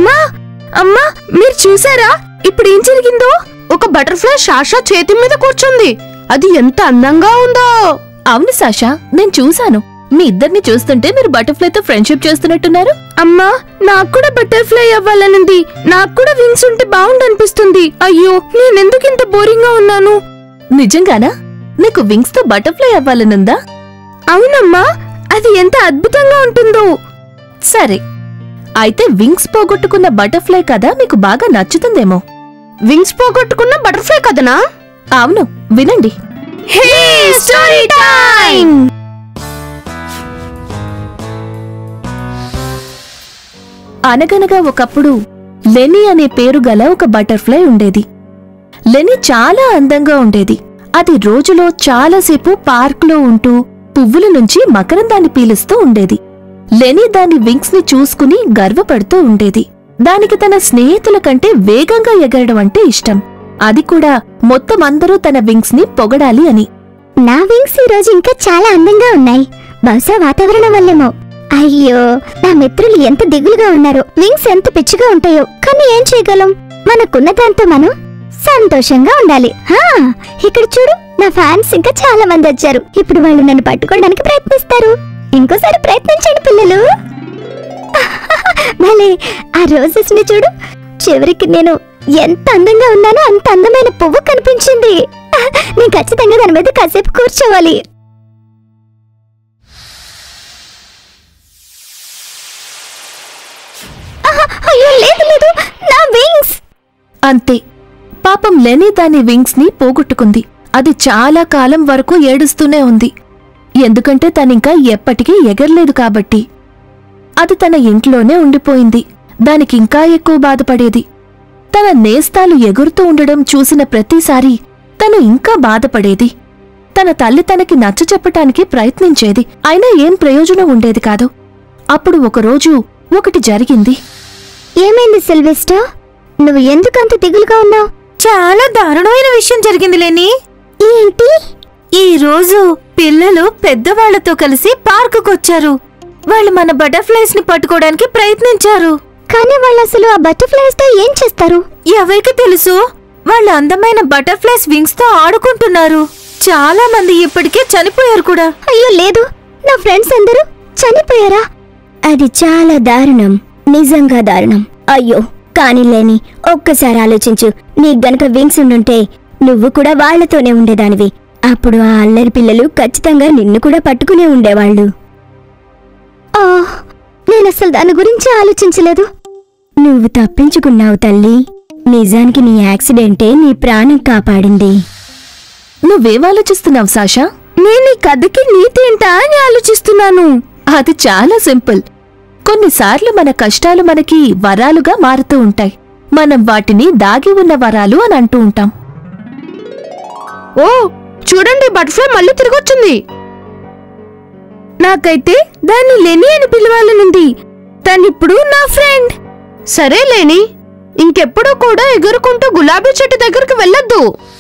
అమ్మా అమ్మా మీరు చూసారా ఇప్పుడు ఏం జరిగిందో ఒక బటర్ఫ్లై షాషా చేతి మీద కూర్చుంది అది ఎంత అందంగా ఉందో అవును సాషా నేను చూశాను మీ ఇద్దరిని చూస్తుంటే మీరు బటర్ఫ్లైతో ఫ్రెండ్షిప్ చేస్తున్నట్టున్నారు అమ్మా నాకు కూడా బటర్ఫ్లై అవ్వాలనుంది నాకు కూడా వింగ్స్ ఉంటే బాగుండనిపిస్తుంది అయ్యో నేనెందుకు ఇంత బోరింగ్ గా ఉన్నాను నిజంగానా నీకు వింగ్స్ తో బటర్ఫ్లై అవ్వాలనుందా అవునమ్మా అది ఎంత అద్భుతంగా ఉంటుందో సరే అయితే వింగ్స్ పోగొట్టుకున్న బటర్ఫ్లై కథ మీకు బాగా నచ్చుతుందేమో వింగ్స్ పోగొట్టుకున్న బటర్ఫ్లై కదనా అవును వినండి హే స్టోరీ టైం అనగనగా ఒకప్పుడు లెనీ అనే పేరు గల ఒక బటర్ఫ్లై ఉండేది లెనీ చాలా అందంగా ఉండేది అది రోజులో చాలాసేపు పార్క్లో ఉంటూ పువ్వుల నుంచి మకరందాన్ని పీలుస్తూ ఉండేది లెనీ దాని వింగ్స్ ని చూసుకుని గర్వపడుతూ ఉండేది దానికి తన స్నేహితుల కంటే వేగంగా ఎగరడం అంటే ఇష్టం అది కూడా మొత్తం అందరూ తన వింగ్స్ ని పొగడాలి అని నా వింగ్స్ ఈ రోజు ఇంకా చాలా అందంగా ఉన్నాయి బహుశా వాతావరణం వల్లేమో అయ్యో నా మిత్రులు ఎంత దిగులుగా ఉన్నారు వింగ్స్ ఎంత పిచ్చిగా ఉంటాయో కానీ ఏం చేయగలం మనకున్న దాంతో మనం సంతోషంగా ఉండాలి హా ఇక్కడ చూడు నా ఫ్యాన్స్ ఇంకా చాలా మంది వచ్చారు ఇప్పుడు వాళ్ళు నన్ను పట్టుకోవడానికి ప్రయత్నిస్తారు ఇంకోసారి ప్రయత్నించండి పిల్లలు భలే ఆ రోజెస్ ని చూడు చివరికి నేను ఎంత అందంగా ఉన్నానో అంత అందమైన పువ్వు కనిపించింది నేను ఖచ్చితంగా దాని మీద కాసేపు కూర్చోవాలి ఆహా, అయ్యో లేదు లేదు నా వింగ్స్ అంతే పాపం లెనీ దాని వింగ్స్ ని పోగొట్టుకుంది అది చాలా కాలం వరకు ఏడుస్తూనే ఉంది ఎందుకంటే తనింకా ఎప్పటికీ ఎగరలేదు కాబట్టి అది తన ఇంట్లోనే ఉండిపోయింది దానికింకా ఎక్కువ బాధపడేది తన నేస్తాలు ఎగురుతూ ఉండడం చూసిన ప్రతిసారి తను ఇంకా బాధపడేది తన తల్లి తనకి నచ్చ చెప్పటానికి ప్రయత్నించేది అయినా ఏం ప్రయోజనం ఉండేది కాదు అప్పుడు ఒకరోజు ఒకటి జరిగింది ఏమైంది సిల్వెస్టర్ నువ్వు ఎందుకంత దిగులుగా ఉన్నావు చాలా దారుణమైన విషయం జరిగింది లేని ఏంటి ఈ రోజు పిల్లలు పెద్దవాళ్లతో కలిసి పార్కుకొచ్చారు వాళ్ళు మన బటర్ఫ్లైస్ ని పట్టుకోవడానికి ప్రయత్నించారు కానీ వాళ్ళు అసలు ఆ బటర్ఫ్లైస్ తో ఏం చేస్తారు ఎవరికి తెలుసు వాళ్ళు అందమైన బటర్ఫ్లైస్ వింగ్స్ తో ఆడుకుంటున్నారు చాలా మంది ఇప్పటికే చనిపోయారు కూడా అయ్యో లేదు నా ఫ్రెండ్స్ అందరూ చనిపోయారా అది చాలా దారుణం నిజంగా దారుణం అయ్యో కానీ లేని ఒక్కసారి ఆలోచించు నీకు గనక వింగ్స్ ఉండుంటే నువ్వు కూడా వాళ్లతోనే ఉండేదానివి అప్పుడు ఆ అల్లరి పిల్లలు ఖచ్చితంగా నిన్ను కూడా పట్టుకునే ఉండేవాళ్ళు ఆ, నేను అసలు దాని గురించి ఆలోచించలేదు నువ్వు తప్పించుకున్నావు తల్లి నిజానికి నీ యాక్సిడెంటే నీ ప్రాణం కాపాడింది నువ్వేం ఆలోచిస్తున్నావు సాషా నేను ఈ కథకి నీతి ఏంటా అని ఆలోచిస్తున్నాను అది చాలా సింపుల్ కొన్నిసార్లు మన కష్టాలు మనకి వరాలుగా మారుతూ ఉంటాయి మనం వాటిని దాగి ఉన్న వరాలు అని అంటూ ఉంటాం ఓ చూడండి బటర్ఫ్లై మళ్ళీ తిరిగొచ్చింది నాకైతే దాన్ని లెని అని పిలవాలనుంది తనిప్పుడు నా ఫ్రెండ్ సరే లేని ఇంకెప్పుడు కూడా ఎగురుకుంటూ గులాబీ చెట్టు దగ్గరికి వెళ్ళొద్దు